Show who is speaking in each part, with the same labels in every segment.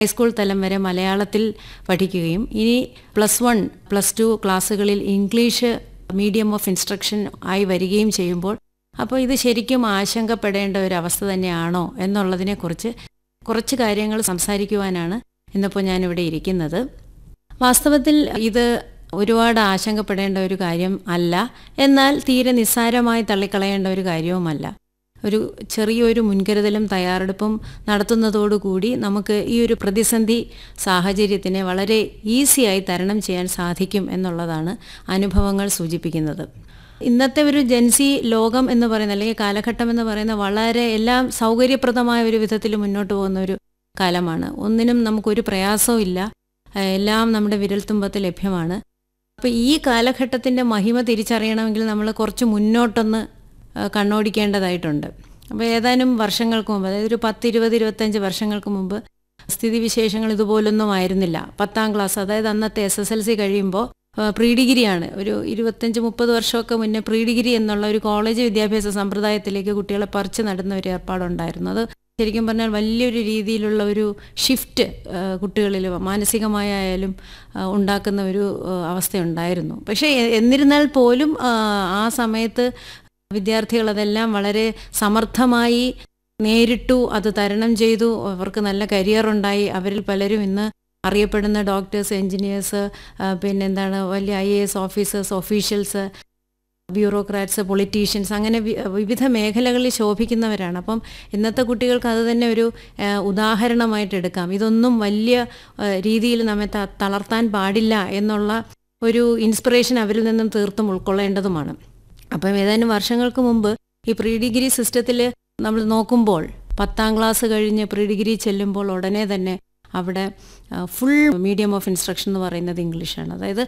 Speaker 1: high school തലം വരെ മലയാളത്തിൽ പഠിക്കുകയും ഇനി പ്ലസ് വൺ പ്ലസ് ടു ക്ലാസ്സുകളിൽ ഇംഗ്ലീഷ് മീഡിയം ഓഫ് ഇൻസ്ട്രക്ഷൻ ആയി വരികയും ചെയ്യുമ്പോൾ അപ്പോൾ ഇത് ശരിക്കും ആശങ്കപ്പെടേണ്ട ഒരു അവസ്ഥ തന്നെയാണോ എന്നുള്ളതിനെക്കുറിച്ച് കുറച്ച് കാര്യങ്ങൾ സംസാരിക്കുവാനാണ് ഇന്നിപ്പോൾ ഞാനിവിടെ ഇരിക്കുന്നത് വാസ്തവത്തിൽ ഇത് ഒരുപാട് ആശങ്കപ്പെടേണ്ട ഒരു കാര്യം അല്ല എന്നാൽ തീരെ നിസ്സാരമായി തള്ളിക്കളയേണ്ട ഒരു കാര്യവുമല്ല ഒരു ചെറിയൊരു മുൻകരുതലും തയ്യാറെടുപ്പും നടത്തുന്നതോടുകൂടി നമുക്ക് ഈ ഒരു പ്രതിസന്ധി സാഹചര്യത്തിനെ വളരെ ഈസിയായി തരണം ചെയ്യാൻ സാധിക്കും എന്നുള്ളതാണ് അനുഭവങ്ങൾ സൂചിപ്പിക്കുന്നത് ഇന്നത്തെ ഒരു ജൻസി ലോകം എന്ന് പറയുന്ന അല്ലെങ്കിൽ കാലഘട്ടം എന്ന് പറയുന്ന വളരെ എല്ലാം സൗകര്യപ്രദമായ ഒരു വിധത്തിൽ മുന്നോട്ട് പോകുന്ന ഒരു കാലമാണ് ഒന്നിനും നമുക്കൊരു പ്രയാസവും ഇല്ല എല്ലാം നമ്മുടെ വിരൽത്തുമ്പത്ത് ലഭ്യമാണ് അപ്പോൾ ഈ കാലഘട്ടത്തിൻ്റെ മഹിമ തിരിച്ചറിയണമെങ്കിൽ നമ്മൾ കുറച്ച് മുന്നോട്ടൊന്ന് കണ്ണോടിക്കേണ്ടതായിട്ടുണ്ട് അപ്പോൾ ഏതാനും വർഷങ്ങൾക്ക് മുമ്പ് അതായത് ഒരു പത്ത് ഇരുപത് ഇരുപത്തഞ്ച് വർഷങ്ങൾക്ക് മുമ്പ് സ്ഥിതിവിശേഷങ്ങൾ ഇതുപോലൊന്നും ആയിരുന്നില്ല പത്താം ക്ലാസ് അതായത് അന്നത്തെ എസ് എസ് എൽ സി കഴിയുമ്പോൾ പ്രീ ഡിഗ്രിയാണ് ഒരു ഇരുപത്തഞ്ച് മുപ്പത് വർഷമൊക്കെ മുന്നേ പ്രീ ഡിഗ്രി എന്നുള്ള ഒരു കോളേജ് വിദ്യാഭ്യാസ സമ്പ്രദായത്തിലേക്ക് കുട്ടികളെ പറിച്ചു നടുന്ന ഒരു ഏർപ്പാടുണ്ടായിരുന്നു അത് ശരിക്കും പറഞ്ഞാൽ വലിയൊരു രീതിയിലുള്ള ഒരു ഷിഫ്റ്റ് കുട്ടികളിൽ മാനസികമായാലും ഉണ്ടാക്കുന്ന ഒരു അവസ്ഥയുണ്ടായിരുന്നു പക്ഷേ എന്നിരുന്നാൽ പോലും ആ സമയത്ത് വിദ്യാർത്ഥികൾ അതെല്ലാം വളരെ സമർത്ഥമായി നേരിട്ടു അത് തരണം ചെയ്തു അവർക്ക് നല്ല കരിയർ ഉണ്ടായി അവരിൽ പലരും ഇന്ന് അറിയപ്പെടുന്ന ഡോക്ടേഴ്സ് എൻജിനീയേഴ്സ് പിന്നെന്താണ് വലിയ I A S officers officials bureaucrats politicians അങ്ങനെ വിവിധ മേഖലകളിൽ ശോഭിക്കുന്നവരാണ് അപ്പം ഇന്നത്തെ കുട്ടികൾക്ക് അത് തന്നെ ഒരു ഉദാഹരണമായിട്ട് എടുക്കാം ഇതൊന്നും വലിയ രീതിയിൽ നമ്മെ തളർത്താൻ പാടില്ല എന്നുള്ള ഒരു ഇൻസ്പിറേഷൻ അവരിൽ നിന്നും തീർത്തും ഉൾക്കൊള്ളേണ്ടതുമാണ് അപ്പം ഏതാനും വർഷങ്ങൾക്ക് മുമ്പ് ഈ പ്രീ ഡിഗ്രി സിസ്റ്റത്തിൽ നമ്മൾ നോക്കുമ്പോൾ പത്താം ക്ലാസ് കഴിഞ്ഞ് പ്രീ ഡിഗ്രി ചെല്ലുമ്പോൾ ഉടനെ തന്നെ അവിടെ ഫുൾ മീഡിയം ഓഫ് ഇൻസ്ട്രക്ഷൻ എന്ന് പറയുന്നത് ഇംഗ്ലീഷാണ് അതായത്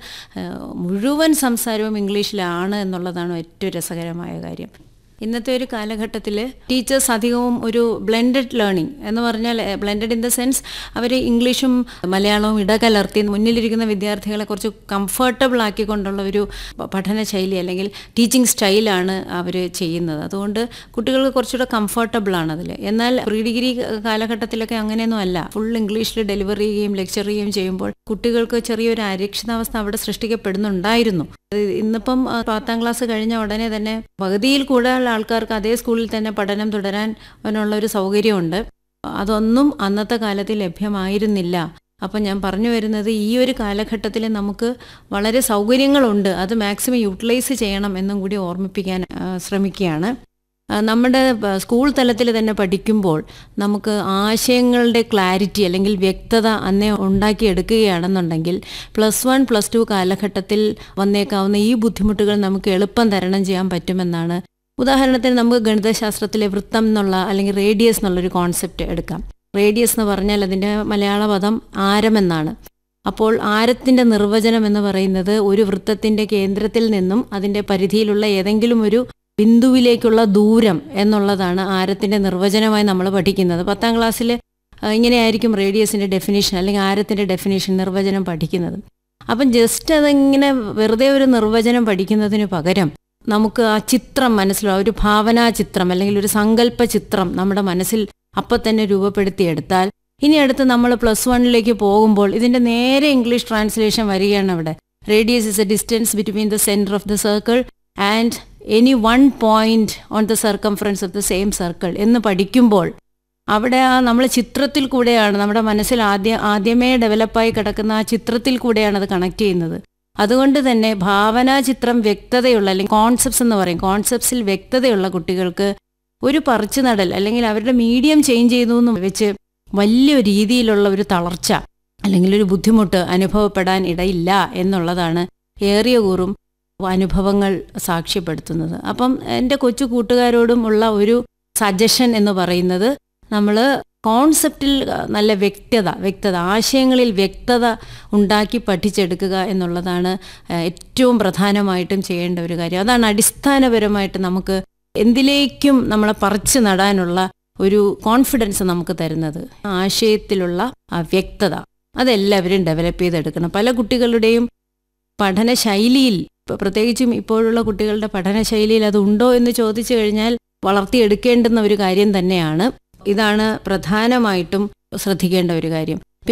Speaker 1: മുഴുവൻ സംസാരവും ഇംഗ്ലീഷിലാണ് എന്നുള്ളതാണ് ഏറ്റവും രസകരമായ കാര്യം ഇന്നത്തെ ഒരു കാലഘട്ടത്തിൽ ടീച്ചേഴ്സ് അധികവും ഒരു ബ്ലെൻഡഡ് ലേണിംഗ് എന്ന് പറഞ്ഞാൽ ബ്ലെൻഡഡ് ഇൻ ദ സെൻസ് അവർ ഇംഗ്ലീഷും മലയാളവും ഇടകലർത്തി മുന്നിലിരിക്കുന്ന വിദ്യാർത്ഥികളെ കുറച്ച് കംഫർട്ടബിൾ ആക്കിക്കൊണ്ടുള്ള ഒരു പഠന ശൈലി അല്ലെങ്കിൽ ടീച്ചിങ് സ്റ്റൈലാണ് അവർ ചെയ്യുന്നത് അതുകൊണ്ട് കുട്ടികൾക്ക് കുറച്ചുകൂടെ കംഫർട്ടബിൾ ആണ് അതിൽ എന്നാൽ പ്രീ ഡിഗ്രി കാലഘട്ടത്തിലൊക്കെ അങ്ങനെയൊന്നും അല്ല ഫുൾ ഇംഗ്ലീഷിൽ ഡെലിവറി ചെയ്യുകയും ലെക്ചർ ചെയ്യുകയും ചെയ്യുമ്പോൾ കുട്ടികൾക്ക് ചെറിയൊരു അരക്ഷിതാവസ്ഥ അവിടെ സൃഷ്ടിക്കപ്പെടുന്നുണ്ടായിരുന്നു ഇന്നിപ്പം പത്താം ക്ലാസ് കഴിഞ്ഞ ഉടനെ തന്നെ പകുതിയിൽ കൂടുതൽ ആൾക്കാർക്ക് അതേ സ്കൂളിൽ തന്നെ പഠനം തുടരാൻ അതിനുള്ള ഒരു സൗകര്യമുണ്ട് അതൊന്നും അന്നത്തെ കാലത്ത് ലഭ്യമായിരുന്നില്ല അപ്പം ഞാൻ പറഞ്ഞു വരുന്നത് ഈ ഒരു കാലഘട്ടത്തിൽ നമുക്ക് വളരെ സൗകര്യങ്ങളുണ്ട് അത് മാക്സിമം യൂട്ടിലൈസ് ചെയ്യണം എന്നും കൂടി ഓർമ്മിപ്പിക്കാൻ ശ്രമിക്കുകയാണ് നമ്മുടെ സ്കൂൾ തലത്തിൽ തന്നെ പഠിക്കുമ്പോൾ നമുക്ക് ആശയങ്ങളുടെ ക്ലാരിറ്റി അല്ലെങ്കിൽ വ്യക്തത അന്നേ ഉണ്ടാക്കിയെടുക്കുകയാണെന്നുണ്ടെങ്കിൽ പ്ലസ് വൺ പ്ലസ് ടു കാലഘട്ടത്തിൽ വന്നേക്കാവുന്ന ഈ ബുദ്ധിമുട്ടുകൾ നമുക്ക് എളുപ്പം തരണം ചെയ്യാൻ പറ്റുമെന്നാണ് ഉദാഹരണത്തിന് നമുക്ക് ഗണിതശാസ്ത്രത്തിലെ വൃത്തം എന്നുള്ള അല്ലെങ്കിൽ റേഡിയസ് എന്നുള്ളൊരു കോൺസെപ്റ്റ് എടുക്കാം റേഡിയസ് എന്ന് പറഞ്ഞാൽ അതിൻ്റെ മലയാള പദം ആരമെന്നാണ് അപ്പോൾ ആരത്തിൻ്റെ നിർവചനം എന്ന് പറയുന്നത് ഒരു വൃത്തത്തിൻ്റെ കേന്ദ്രത്തിൽ നിന്നും അതിൻ്റെ പരിധിയിലുള്ള ഏതെങ്കിലും ഒരു ബിന്ദുവിലേക്കുള്ള ദൂരം എന്നുള്ളതാണ് ആരത്തിൻ്റെ നിർവചനമായി നമ്മൾ പഠിക്കുന്നത് പത്താം ക്ലാസ്സിൽ ഇങ്ങനെയായിരിക്കും റേഡിയസിൻ്റെ ഡെഫിനേഷൻ അല്ലെങ്കിൽ ആരത്തിൻ്റെ ഡെഫിനേഷൻ നിർവചനം പഠിക്കുന്നത് അപ്പം ജസ്റ്റ് അതിങ്ങനെ വെറുതെ ഒരു നിർവചനം പഠിക്കുന്നതിന് പകരം നമുക്ക് ആ ചിത്രം മനസ്സിലാവും ഒരു ഭാവനാ ചിത്രം അല്ലെങ്കിൽ ഒരു സങ്കല്പ ചിത്രം നമ്മുടെ മനസ്സിൽ അപ്പം തന്നെ രൂപപ്പെടുത്തിയെടുത്താൽ ഇനി അടുത്ത് നമ്മൾ പ്ലസ് വണ്ണിലേക്ക് പോകുമ്പോൾ ഇതിൻ്റെ നേരെ ഇംഗ്ലീഷ് ട്രാൻസ്ലേഷൻ വരികയാണ് അവിടെ radius is a distance between the centre of the circle and any one point on the circumference of the same circle എന്ന് പഠിക്കുമ്പോൾ അവിടെ ആ നമ്മൾ ചിത്രത്തിൽ കൂടെയാണ് നമ്മുടെ മനസ്സിൽ ആദ്യം ആദ്യമേ ഡെവലപ്പായി കിടക്കുന്ന ആ ചിത്രത്തിൽ കൂടെയാണ് അത് കണക്ട് ചെയ്യുന്നത് അതുകൊണ്ട് തന്നെ ഭാവനാ ചിത്രം വ്യക്തതയുള്ള അല്ലെങ്കിൽ കോൺസെപ്റ്റ്സ് എന്ന് പറയും കോൺസെപ്റ്റ്സിൽ വ്യക്തതയുള്ള കുട്ടികൾക്ക് ഒരു പറിച്ചു നടൽ അല്ലെങ്കിൽ അവരുടെ മീഡിയം ചേഞ്ച് ചെയ്തു എന്ന് വെച്ച് വലിയ രീതിയിലുള്ള ഒരു തളർച്ച അല്ലെങ്കിൽ ഒരു ബുദ്ധിമുട്ട് അനുഭവപ്പെടാൻ ഇടയില്ല എന്നുള്ളതാണ് ഏറിയ കൂറും അനുഭവങ്ങൾ സാക്ഷ്യപ്പെടുത്തുന്നത് അപ്പം എൻ്റെ കൊച്ചു കൂട്ടുകാരോടും ഉള്ള ഒരു സജഷൻ എന്ന് പറയുന്നത് നമ്മൾ കോൺസെപ്റ്റിൽ നല്ല വ്യക്തത വ്യക്തത ആശയങ്ങളിൽ വ്യക്തത ഉണ്ടാക്കി പഠിച്ചെടുക്കുക എന്നുള്ളതാണ് ഏറ്റവും പ്രധാനമായിട്ടും ചെയ്യേണ്ട ഒരു കാര്യം അതാണ് അടിസ്ഥാനപരമായിട്ട് നമുക്ക് എന്തിലേക്കും നമ്മളെ പറിച്ചു നടാനുള്ള ഒരു കോൺഫിഡൻസ് നമുക്ക് തരുന്നത് ആശയത്തിലുള്ള ആ വ്യക്തത അതെല്ലാവരും ഡെവലപ്പ് ചെയ്തെടുക്കണം പല കുട്ടികളുടെയും പഠന ശൈലിയിൽ പ്രത്യേകിച്ചും ഇപ്പോഴുള്ള കുട്ടികളുടെ പഠന ശൈലിയിൽ അത് ഉണ്ടോ എന്ന് ചോദിച്ചു കഴിഞ്ഞാൽ വളർത്തിയെടുക്കേണ്ടുന്ന ഒരു കാര്യം തന്നെയാണ് ഇതാണ് പ്രധാനമായിട്ടും ശ്രദ്ധിക്കേണ്ട ഒരു കാര്യം